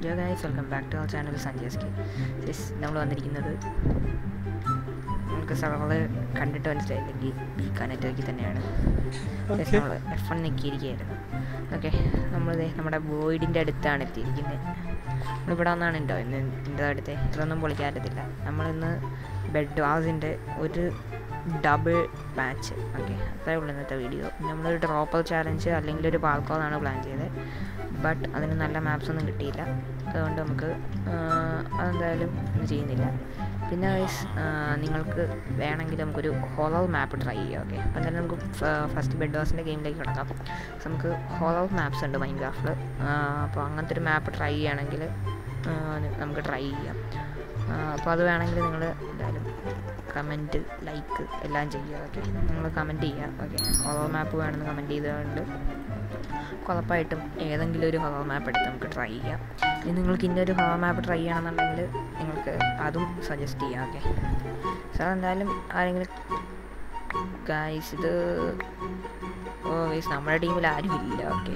യോ guys welcome back to our channel Sanjay K yes നമ്മൾ വന്നിരിക്കുന്നത് നമുക്ക് സർവർ കണ്ടിട്ട് മനസ്സിലായില്ലെങ്കിൽ ബി നെറ്റ്വർക്കിൽ തന്നെയാണ് Okay. നമ്മൾ എഫ് വൺ നിൽക്കിയിരിക്കുകയായിരുന്നു ഓക്കെ നമ്മളിത് നമ്മുടെ ബോയിഡിൻ്റെ അടുത്താണ് എത്തിയിരിക്കുന്നത് നമ്മളിവിടെ വന്നാണ് ഉണ്ടോ ഇന്ന് എൻ്റെ അടുത്ത് ഇതൊന്നും പൊളിക്കാറ്റത്തില്ല നമ്മളിന്ന് ബെഡ് വാസിൻ്റെ ഒരു ഡബിൾ മാച്ച് ഓക്കെ അത്രേ ഉള്ളൂ ഇന്നത്തെ വീഡിയോ നമ്മളൊരു ഡ്രോപ്പർ ചാലഞ്ച് അല്ലെങ്കിൽ ഒരു പാൽക്കോന്നാണ് പ്ലാൻ ചെയ്തത് ബട്ട് അതിന് നല്ല മാപ്സ് ഒന്നും കിട്ടിയില്ല അതുകൊണ്ട് നമുക്ക് ആഹ്, അതെന്തായാലും ഒന്നും ചെയ്യുന്നില്ല പിന്നെ guys, ആഹ്, നിങ്ങൾക്ക് വേണമെങ്കിൽ നമുക്കൊരു ഹോളോ മാപ്പ് ട്രൈ ചെയ്യാം ഓക്കെ അപ്പം എന്തായാലും നമുക്ക് ഫസ്റ്റ് ബെഡ് വാസിൻ്റെ ഗെയിമിലേക്ക് കിടക്കാം So, നമുക്ക് ഹോളോ മാപ്സ് ഉണ്ട് മൈൻക്രാഫ്റ്റിൽ അപ്പോൾ അങ്ങനത്തെ ഒരു മാപ്പ് ട്രൈ ചെയ്യുകയാണെങ്കിൽ നമുക്ക് ട്രൈ ചെയ്യാം അപ്പോൾ അത് വേണമെങ്കിൽ നിങ്ങൾ എന്തായാലും കമൻറ്റ് ലൈക്ക് എല്ലാം ചെയ്യുക ഓക്കെ നിങ്ങൾ കമൻറ്റ് ചെയ്യുക ഓക്കെ ഹോളോ മാപ്പ് വേണമെന്ന് കമൻറ്റ് ചെയ്തുകൊണ്ട് ഉറപ്പായിട്ടും ഏതെങ്കിലും ഒരു ഹവർ മാപ്പ് എടുത്ത് നമുക്ക് ട്രൈ ചെയ്യാം ഇനി നിങ്ങൾക്ക് ഇന്നൊരു ഹവർ മാപ്പ് ട്രൈ ചെയ്യണമെന്നുണ്ടെങ്കിൽ നിങ്ങൾക്ക് അതും സജസ്റ്റ് ചെയ്യാം ഓക്കെ സാർ എന്തായാലും ആരെങ്കിലും ഗായ്സ് ഇത് ഓ ഗൈസ് നമ്മുടെ ടീമിൽ ആരും ഇല്ല ഓക്കെ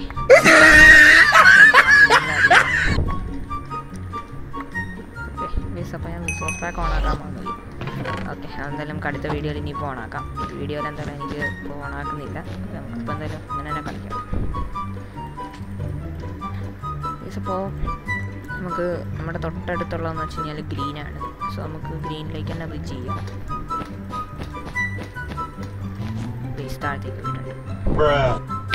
മീൻസ് അപ്പോൾ ഞാൻ റിസോർട്ട് പാക്ക് ഓണാക്കാൻ വന്നത് ഓക്കെ അതെന്തായാലും നമുക്ക് അടുത്ത വീഡിയോയിൽ ഇനിയിപ്പോൾ ഓണാക്കാം വീഡിയോയിൽ എന്തായാലും എനിക്ക് ഇപ്പോൾ ഓണാക്കുന്നില്ല ഓക്കെ നമുക്കിപ്പോൾ എന്തായാലും ഇങ്ങനെ തന്നെ കളിക്കാം മീൻസ് അപ്പോൾ നമുക്ക് നമ്മുടെ തൊട്ടടുത്തുള്ളതെന്ന് വെച്ച് കഴിഞ്ഞാൽ ഗ്രീനാണ് സോ നമുക്ക് ഗ്രീനിലേക്ക് തന്നെ ബ്രിഡ്ജ് ചെയ്യാം ബേസ് താഴത്തേക്ക് വിട്ടിട്ടുണ്ട് Bruh.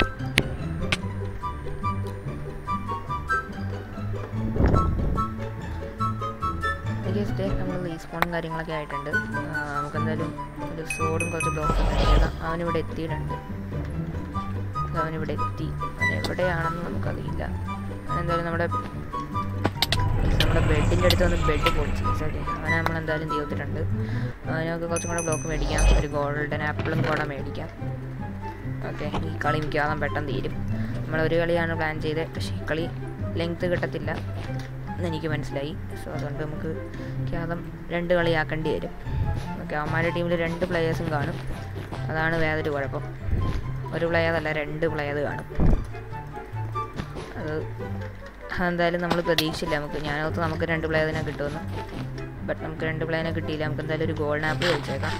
ജസ്റ്റ് നമ്മൾ റീസ്പോണും കാര്യങ്ങളൊക്കെ ആയിട്ടുണ്ട് ആ, നമുക്ക് എന്തായാലും ഒരു സോഡും കുറച്ച് ബ്ലോക്സും കിട്ടിയത് അവനിവിടെ എത്തിയിട്ടുണ്ട് അവനിവിടെ എത്തി അവൻ എവിടെയാണെന്ന് നമുക്കറിയില്ല അവനെന്തായാലും നമ്മുടെ നമ്മുടെ ബെഡിൻ്റെ അടുത്ത് വന്ന് ബെഡ് പൊളിച്ച് ഓക്കെ അവനെ നമ്മൾ എന്തായാലും തീർത്തിട്ടുണ്ട് അവന് നമുക്ക് കുറച്ചും കൂടെ ബ്ലോക്ക് മേടിക്കാം ഒരു ഗോൾഡൻ ആപ്പിളും കൂടെ മേടിക്കാം ഓക്കെ ഈ കളി മിക്കവാറും പെട്ടെന്ന് തീരും നമ്മൾ ഒരു കളിയാണ് പ്ലാൻ ചെയ്തത് പക്ഷേ ഈ കളി ലെങ്ത് കിട്ടത്തില്ല എന്ന് എനിക്ക് മനസ്സിലായി സോ അതുകൊണ്ട് നമുക്ക് മിക്കവാറും രണ്ട് കളിയാക്കേണ്ടി വരും ഓക്കെ അവന്മാരുടെ ടീമിൽ രണ്ട് പ്ലെയേഴ്സും കാണും അതാണ് വേറൊരു കുഴപ്പം ഒരു പ്ലെയർ അല്ല രണ്ട് പ്ലെയർ കാണും അത് എന്തായാലും നമ്മൾ പ്രതീക്ഷിച്ചില്ല നമുക്ക് ഞാനോർത്ത് നമുക്ക് രണ്ട് പ്ലെയറിനെ കിട്ടുമെന്ന് ബട്ട് നമുക്ക് രണ്ട് പ്ലെയറിനെ കിട്ടിയില്ല നമുക്ക് എന്തായാലും ഒരു ഗോൾഡൻ ആപ്പ് കളിച്ചേക്കാം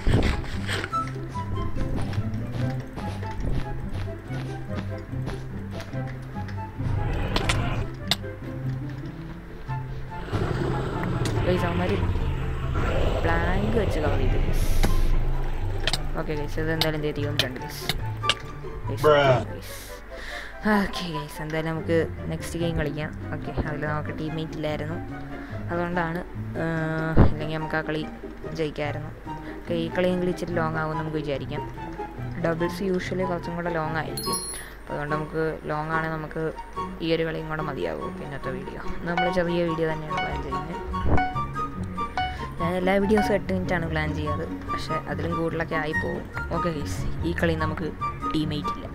ഗൈസ് അവന്മാർ ബ്ലാങ്ക് വെച്ച് കവർ ചെയ്തു ഓക്കെ ഗൈസ് ഇത് എന്തായാലും എന്ത് തീർന്നിട്ടുണ്ട് ഗൈസ് Bruh. ഓക്കെ ഗൈസ് എന്തായാലും നമുക്ക് നെക്സ്റ്റ് ഗെയിം കളിക്കാം ഓക്കെ അതിൽ നമുക്ക് ടീംമേറ്റ് ഇല്ലായിരുന്നു അതുകൊണ്ടാണ് ആഹ്, ഇല്ലെങ്കിൽ നമുക്ക് ആ കളി ജയിക്കാമായിരുന്നു ഓക്കെ ഈ കളിയെങ്കിലും ഇച്ചിരി ലോങ് ആകും നമുക്ക് വിചാരിക്കാം ഡബിൾസ് യൂഷ്വലി കുറച്ചും കൂടെ ലോങ് ആയിരിക്കും അപ്പോൾ അതുകൊണ്ട് നമുക്ക് ലോങ് ആണെങ്കിൽ നമുക്ക് ഈ ഒരു കളിയും കൂടെ മതിയാകും പിന്നത്തെ വീഡിയോ നമ്മൾ ചെറിയ വീഡിയോ തന്നെയാണ് പ്ലാൻ ചെയ്യുന്നത് ഞാൻ എല്ലാ വീഡിയോസും എട്ട് മിനിറ്റാണ് പ്ലാൻ ചെയ്യാറ് പക്ഷേ അതിലും കൂടുതലൊക്കെ ആയി പോകും ഓക്കെ ഗൈസ് ഈ കളി നമുക്ക് ടീമേറ്റ് ഇല്ല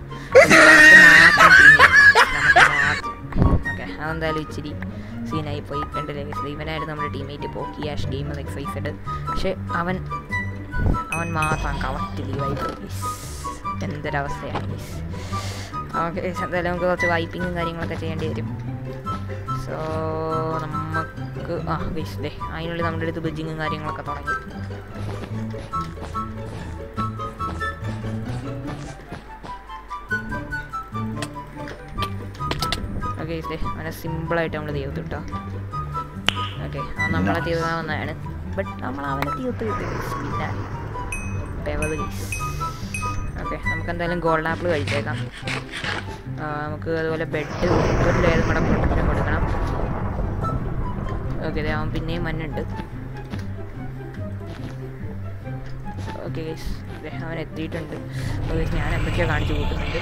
ഓക്കെ അതെന്തായാലും ഇച്ചിരി സീനായി പോയി കണ്ടില്ലേ guys? ഇവനായിരുന്നു നമ്മുടെ ടീമേറ്റ് പോക്കി ആഷ് ഗെയിമർ എക്സൈസഡ് പക്ഷേ അവൻ അവൻ മാത്രം കറക്റ്റ് ലീവായി പോയി guys. എന്തൊരവസ്ഥയാണ് ഗൈസ് ഓക്കെ എന്തായാലും നമുക്ക് കുറച്ച് വൈപ്പിങ്ങും കാര്യങ്ങളൊക്കെ ചെയ്യേണ്ടി വരും സോ നമുക്ക് ആ ഗൈസ് ദേ അതിനുള്ളിൽ നമ്മുടെ അടുത്ത് ബ്രിഡ്ജിങ്ങും കാര്യങ്ങളൊക്കെ തുടങ്ങി ഓക്കെ ദേ അവനെ സിമ്പിളായിട്ട് നമ്മൾ തീർത്തു കേട്ടോ ഓക്കെ അവൻ നമ്മളെ തീർക്കാവുന്നതാണ് ബട്ട് നമ്മൾ അവനെ തീർത്ത് കിട്ടി guys. പിന്നെ പെവത് ഗൈസ് ഓക്കെ നമുക്ക് എന്തായാലും ഗോൾഡൻ ആപ്പിൾ കഴിച്ചേക്കാം ആ, നമുക്ക് അതുപോലെ ബെഡ് ഒരു ലെയറും കൂടെ പ്രൊട്ടക്ഷൻ കൊടുക്കണം ഓക്കെ അവൻ പിന്നെയും മഞ്ഞുണ്ട് ഓക്കെ ഗൈസ് അവൻ എത്തിയിട്ടുണ്ട് ഓക്കെ ഞാൻ എന്തൊക്കെയോ കാണിച്ചു കൂട്ടുന്നുണ്ട്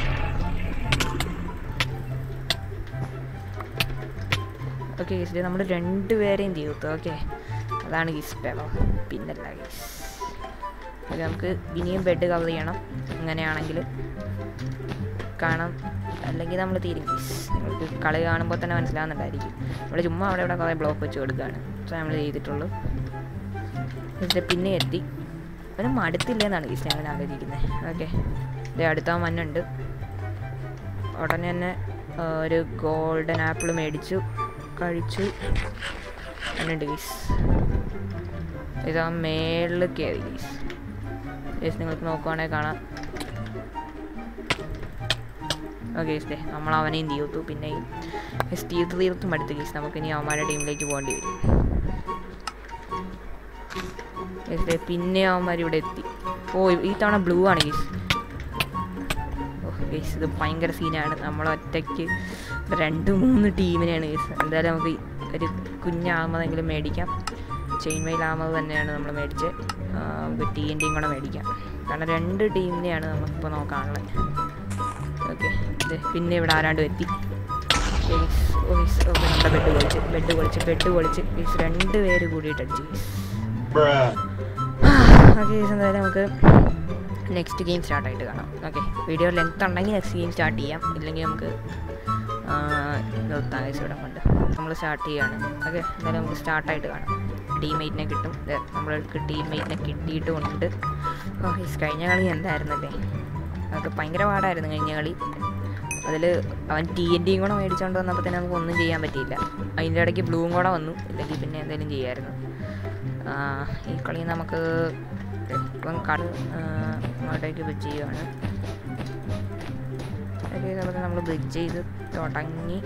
ഓക്കെ ഗൈസ് നമ്മൾ രണ്ടുപേരെയും തീർത്തു ഓക്കെ അതാണ് ഗീസ് പേളോ പിന്നല്ല ഗീസ് ഓക്കെ നമുക്ക് ഇനിയും ബെഡ് കവർ ചെയ്യണം അങ്ങനെയാണെങ്കിൽ കാണാം അല്ലെങ്കിൽ നമ്മൾ തീരും ഗീസ് നിങ്ങൾക്ക് കളി കാണുമ്പോൾ തന്നെ മനസ്സിലാവുന്നുണ്ടായിരിക്കും നമ്മൾ ചുമ്മാ അവിടെ ഇവിടെ കുറേ ബ്ലോക്ക് വെച്ച് കൊടുക്കുകയാണ് സോ നമ്മൾ ചെയ്തിട്ടുള്ളൂ എന്നിട്ട് പിന്നെ എത്തി അവന് മടുത്തില്ലെന്നാണ് ഗീസ് ഞങ്ങൾ ആലോചിക്കുന്നത് ഓക്കെ ഇത് അടുത്ത മഞ്ഞുണ്ട് ഉടനെ തന്നെ ആ, ഒരു ഗോൾഡൻ ആപ്പിൾ മേടിച്ചു കഴിച്ചു എന്നുണ്ട് ഗീസ് ഇതാ മേളിൽ കയറി ഗീസ് ഗീസ് നിങ്ങൾക്ക് നോക്കുവാണെങ്കിൽ കാണാം ഓക്കെ ഗീസ് നമ്മൾ അവനെയും തീർത്തു പിന്നെയും ഗീസ് തീർത്ത് തീർത്തും അടുത്ത് ഗീസ് നമുക്കിനി അവന്മാരുടെ ടീമിലേക്ക് പോകേണ്ടി വരും ഗീസ് ദേ പിന്നെ അവന്മാർ ഇവിടെ എത്തി ഓ ഈ തവണ ബ്ലൂ ആണ് ഗീസ് ഓ ഗീസ് ഇത് ഭയങ്കര സീനാണ് നമ്മൾ ഒറ്റയ്ക്ക് രണ്ട് മൂന്ന് ടീമിനെയാണ് ഗീസ് എന്തായാലും നമുക്ക് ഈ ഒരു കുഞ്ഞാമതെങ്കിലും മേടിക്കാം ചെയിൻ മെയിൽ ആമത് തന്നെയാണ് നമ്മൾ മേടിച്ച് ആ, നമുക്ക് ടി എൻ ടിയും കൂടെ മേടിക്കാം കാരണം രണ്ട് ടീമിനെയാണ് നമുക്കിപ്പോൾ നോക്കാനുള്ളത് ഓക്കെ പിന്നെ ഇവിടെ ആരാണ്ട് എത്തി ഗീസ് ഓ ഗീസ് ഓ നമ്മുടെ ബെഡ് പൊളിച്ച് ബെഡ് പൊളിച്ച് ബെഡ് പൊളിച്ച് ഗീസ് രണ്ട് പേര് കൂടിയിട്ട് അടിച്ചു ഗീസ് Bruh. ഓക്കെ എന്തായാലും നമുക്ക് നെക്സ്റ്റ് ഗെയിം സ്റ്റാർട്ടായിട്ട് കാണാം ഓക്കെ വീഡിയോ ലെങ്ത് ഉണ്ടെങ്കിൽ നെക്സ്റ്റ് ഗെയിം സ്റ്റാർട്ട് ചെയ്യാം ഇല്ലെങ്കിൽ നമുക്ക് ആ, നിർത്താം guys ഇവിടെ കൊണ്ട് നമ്മൾ സ്റ്റാർട്ട് ചെയ്യാണ് ഓക്കെ എന്തായാലും നമുക്ക് സ്റ്റാർട്ടായിട്ട് കാണാം ടീംമേറ്റിനെ കിട്ടും ദേ, നമ്മൾക്ക് ടീംമേറ്റിനെ കിട്ടിയിട്ടുമുണ്ട് ഓ ഈ കഴിഞ്ഞ കളി എന്തായിരുന്നല്ലേ അതൊക്കെ ഭയങ്കര പാടായിരുന്നു കഴിഞ്ഞ കളി അതിൽ അവൻ ടി എൻ ടിയും കൂടെ മേടിച്ചുകൊണ്ട് വന്നപ്പോൾ തന്നെ നമുക്ക് ഒന്നും ചെയ്യാൻ പറ്റിയില്ല അതിൻ്റെ ഇടയ്ക്ക് ബ്ലൂവും കൂടെ വന്നു ഇല്ലെങ്കിൽ പിന്നെ എന്തെങ്കിലും ചെയ്യാമായിരുന്നു ആ, ഈ കളി നമുക്ക് ഇപ്പം കളി അങ്ങോട്ടേക്ക് ബ്രിഡ്ജ് ചെയ്യുവാണ് ഓക്കെ നമുക്ക് നമ്മൾ ബ്രിഡ്ജ് ചെയ്ത് തുടങ്ങി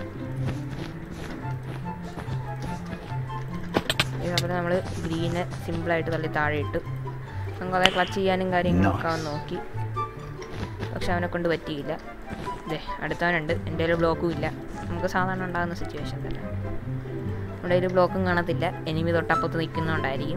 ഇതേപോലെ നമ്മൾ ഗ്രീന് സിമ്പിളായിട്ട് തള്ളി താഴെ ഇട്ടു നമുക്ക് അതേ ക്ലച്ച് ചെയ്യാനും കാര്യങ്ങളൊക്കെ അവൻ നോക്കി പക്ഷെ അവനെ കൊണ്ട് പറ്റിയില്ല ഇതേ അടുത്തവനുണ്ട് എൻ്റെ കയ്യിൽ ബ്ലോക്കും ഇല്ല നമുക്ക് സാധാരണ ഉണ്ടാകുന്ന സിറ്റുവേഷൻ തന്നെ നമ്മുടെ കയ്യിൽ ബ്ലോക്കും കാണത്തില്ല എനിമി തൊട്ടപ്പുറത്ത് നിൽക്കുന്നുണ്ടായിരിക്കും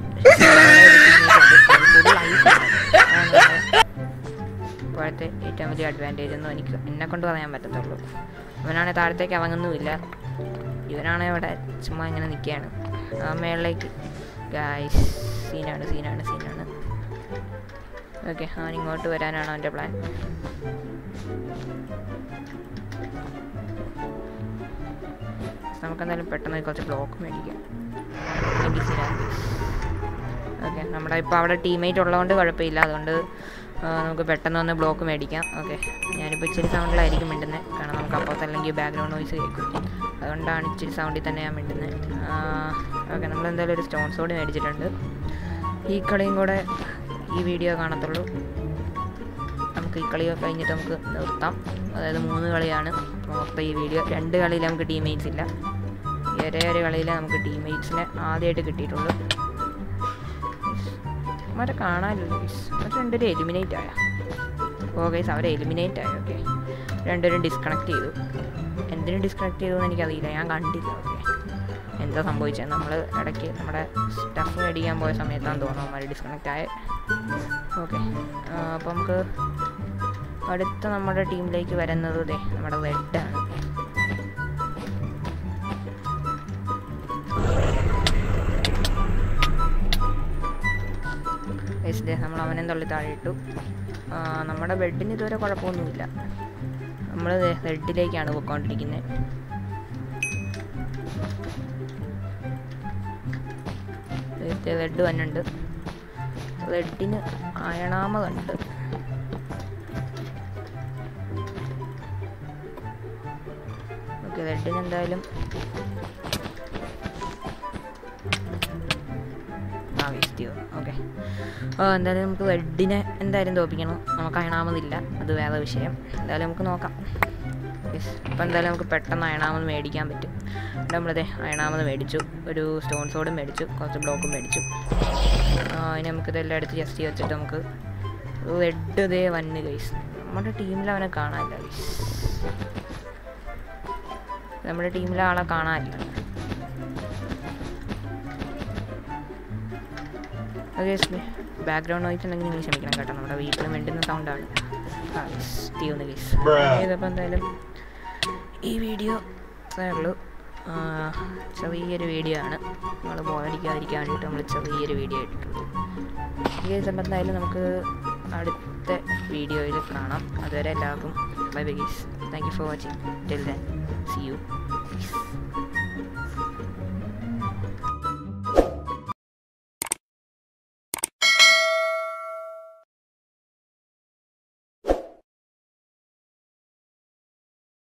ഇപ്പോഴത്തെ ഏറ്റവും വലിയ അഡ്വാൻറ്റേജ് ഒന്നും എനിക്ക് എന്നെ കൊണ്ട് പറയാൻ പറ്റത്തുള്ളൂ ഇവനാണെങ്കിൽ താഴത്തേക്ക് അവങ്ങുന്നുമില്ല ഇവനാണെങ്കിൽ ഇവിടെ ചുമ്മാ ഇങ്ങനെ നിൽക്കുകയാണ് ആ മേളിലേക്ക് ഗായ്സ് സീനാണ് സീനാണ് സീനാണ് ഓക്കെ അവൻ ഇങ്ങോട്ട് വരാനാണ് അവൻ്റെ പ്ലാൻ നമുക്കെന്തായാലും പെട്ടെന്ന് കുറച്ച് ബ്ലോക്ക് മേടിക്കാം ഓക്കെ നമ്മുടെ ഇപ്പോൾ അവിടെ ടീമേറ്റ് ഉള്ളതുകൊണ്ട് കുഴപ്പമില്ല അതുകൊണ്ട് ആ, നമുക്ക് പെട്ടെന്ന് ഒന്ന് ബ്ലോക്ക് മേടിക്കാം ഓക്കെ ഞാനിപ്പോൾ ഇച്ചിരി സൗണ്ടിലായിരിക്കും മിണ്ടുന്നത് കാരണം നമുക്ക് അപ്പുറത്ത് അല്ലെങ്കിൽ ബാക്ക്ഗ്രൗണ്ട് നോയ്സ് കേൾക്കും അതുകൊണ്ടാണ് ഇച്ചിരി സൗണ്ടിൽ തന്നെ ഞാൻ മിണ്ടുന്നത് ഓക്കെ നമ്മൾ എന്തായാലും ഒരു സ്റ്റോൺ സോഡ് മേടിച്ചിട്ടുണ്ട് ഈ കളിയും കൂടെ ഈ വീഡിയോ കാണത്തുള്ളൂ നമുക്ക് ഈ കളിയൊക്കെ കഴിഞ്ഞിട്ട് നമുക്ക് നിർത്താം അതായത് മൂന്ന് കളിയാണ് മൊത്തം ഈ വീഡിയോ രണ്ട് കളിയിൽ നമുക്ക് ടീംമേറ്റ്സ് ഇല്ല ഈ ഒരേ ഒരു കളിയിൽ നമുക്ക് ടീംമേറ്റ്സിനെ ആദ്യമായിട്ട് കിട്ടിയിട്ടുള്ളൂ അവരെ കാണാനില്ല ഗൈസ് അവർ രണ്ടുപേരും എലിമിനേറ്റ് ആയ ഓ ഗൈസ് അവരെ എലിമിനേറ്റ് ആയി ഓക്കെ രണ്ടുപേരും ഡിസ്കണക്ട് ചെയ്തു എന്തിനു ഡിസ്കണക്ട് ചെയ്തു എന്ന് എനിക്കറിയില്ല ഞാൻ കണ്ടില്ല ഓക്കെ എന്താ സംഭവിച്ചത് നമ്മൾ ഇടയ്ക്ക് നമ്മുടെ സ്റ്റഫ് മേടിക്കാൻ പോയ സമയത്താണ് തോന്നുന്നു അവന്മാർ ഡിസ്കണക്റ്റ് ആയ ഓക്കെ അപ്പോൾ നമുക്ക് അടുത്ത നമ്മുടെ ടീമിലേക്ക് വരുന്നത് ദേ നമ്മുടെ റെഡാണ് ദേ നമ്മൾ അവനെ തള്ളി താഴെ ഇട്ടു ആ, നമ്മുടെ ബെഡിന് ഇതുവരെ കുഴപ്പമൊന്നുമില്ല നമ്മൾ റെഡിലേക്കാണ് പോയിക്കൊണ്ടിരിക്കുന്നത് റെഡ് വന്നുണ്ട് റെഡിന് അയണാമതുണ്ട് ഓക്കെ റെഡിന് എന്തായാലും ആ വേസ്റ്റ് ചെയ്തു ഓക്കെ എന്തായാലും നമുക്ക് റെഡിനെ എന്തായാലും തോപ്പിക്കണം നമുക്ക് അയണാമതില്ല അത് വേറെ വിഷയം എന്തായാലും നമുക്ക് നോക്കാം യെസ് അപ്പോൾ എന്തായാലും നമുക്ക് പെട്ടെന്ന് അയണാമത് മേടിക്കാൻ പറ്റും ഇവിടെ നമ്മളതേ അയണാമത് മേടിച്ചു ഒരു സ്റ്റോൺ സോഡും മേടിച്ചു കുറച്ച് ബ്ലോക്കും മേടിച്ചു ആ, ഇനി നമുക്ക് ഇതെല്ലാം എടുത്ത് ജസ്റ്റ് വെച്ചിട്ട് നമുക്ക് റെഡ് ഇതേ വന്ന് ഗൈസ് നമ്മുടെ ടീമിൽ അവനെ കാണാനില്ല ഗൈസ് നമ്മുടെ ടീമിലെ ആളെ കാണാനില്ല ബാക്ക്ഗ്രൗണ്ട് നോയിസ് ഉണ്ടെങ്കിൽ നിങ്ങൾ ക്ഷമിക്കണം കേട്ടോ നമ്മുടെ വീട്ടിൽ മിണ്ടുന്ന സൗണ്ടാണ് ആ തീർന്ന് കേസ് Bruh. ചെയ്തപ്പോൾ എന്തായാലും ഈ വീഡിയോ അത്രേ ഉള്ളൂ ആ, ചെറിയൊരു വീഡിയോ ആണ് നമ്മൾ ബോറടിക്കാതിരിക്കാൻ വേണ്ടിയിട്ട് നമ്മൾ ചെറിയൊരു വീഡിയോ ഇട്ടിട്ടുള്ളൂ ഈ കേസ് അപ്പോൾ എന്തായാലും നമുക്ക് അടുത്ത വീഡിയോയിൽ കാണാം അതുവരെ എല്ലാവർക്കും bye bye guys thank you for watching till then see U